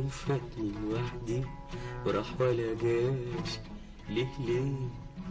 يوم فاتني لوحدي وراح ولا جاش ليه ليه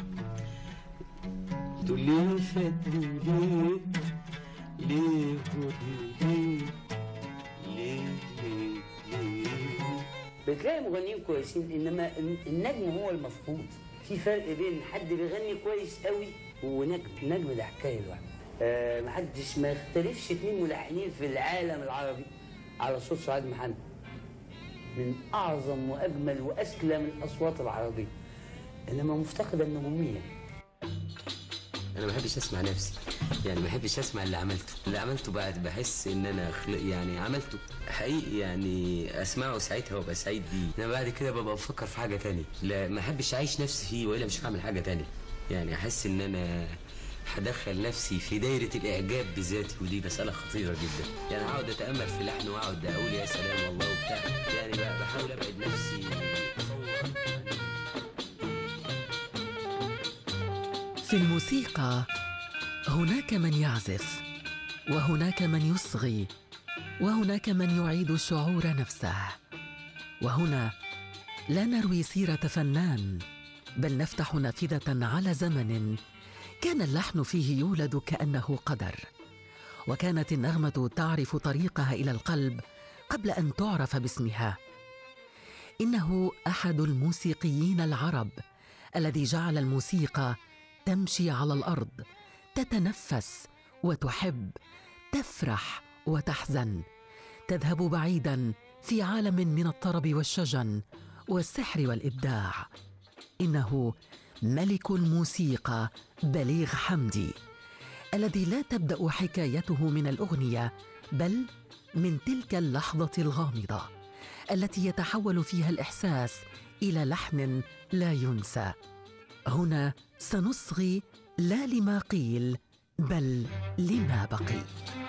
تقول لي يوم فاتني ليه ليه ليه ليه ليه ليه بتلاقي مغنيين كويسين انما النجم هو المفقود في فرق بين حد بيغني كويس قوي ونجم النجم ده حكايه لوحده آه محدش ما يختلفش اتنين ملحنين في العالم العربي على صوت سعاد محمد من اعظم واجمل واسلم الاصوات العربيه انما مفتقده النجوميه انا ما بحبش اسمع نفسي يعني ما بحبش اسمع اللي عملته اللي عملته بعد بحس ان انا خلق يعني عملته حقيقي يعني اسمعه ساعتها وابقى سعيد بيه انما بعد كده ببقى بفكر في حاجه تانية لا ما احبش اعيش نفسي فيه والا مش هعمل حاجه تانية يعني احس ان انا هدخل نفسي في دايرة الإعجاب بذاتي ودي مسألة خطيرة جدا يعني أقعد أتأمل في لحن وأقعد أقول يا سلام والله وبتاع يعني بقى بحاول أبعد نفسي أتصور في الموسيقى هناك من يعزف وهناك من يصغي وهناك من يعيد الشعور نفسه وهنا لا نروي سيره فنان بل نفتح نافذه على زمن كان اللحن فيه يولد كانه قدر وكانت النغمه تعرف طريقها الى القلب قبل ان تعرف باسمها انه احد الموسيقيين العرب الذي جعل الموسيقى تمشي على الارض تتنفس وتحب تفرح وتحزن تذهب بعيدا في عالم من الطرب والشجن والسحر والابداع انه ملك الموسيقى بليغ حمدي الذي لا تبدا حكايته من الاغنيه بل من تلك اللحظه الغامضه التي يتحول فيها الاحساس الى لحن لا ينسى هنا سنصغي لا لما قيل بل لما بقي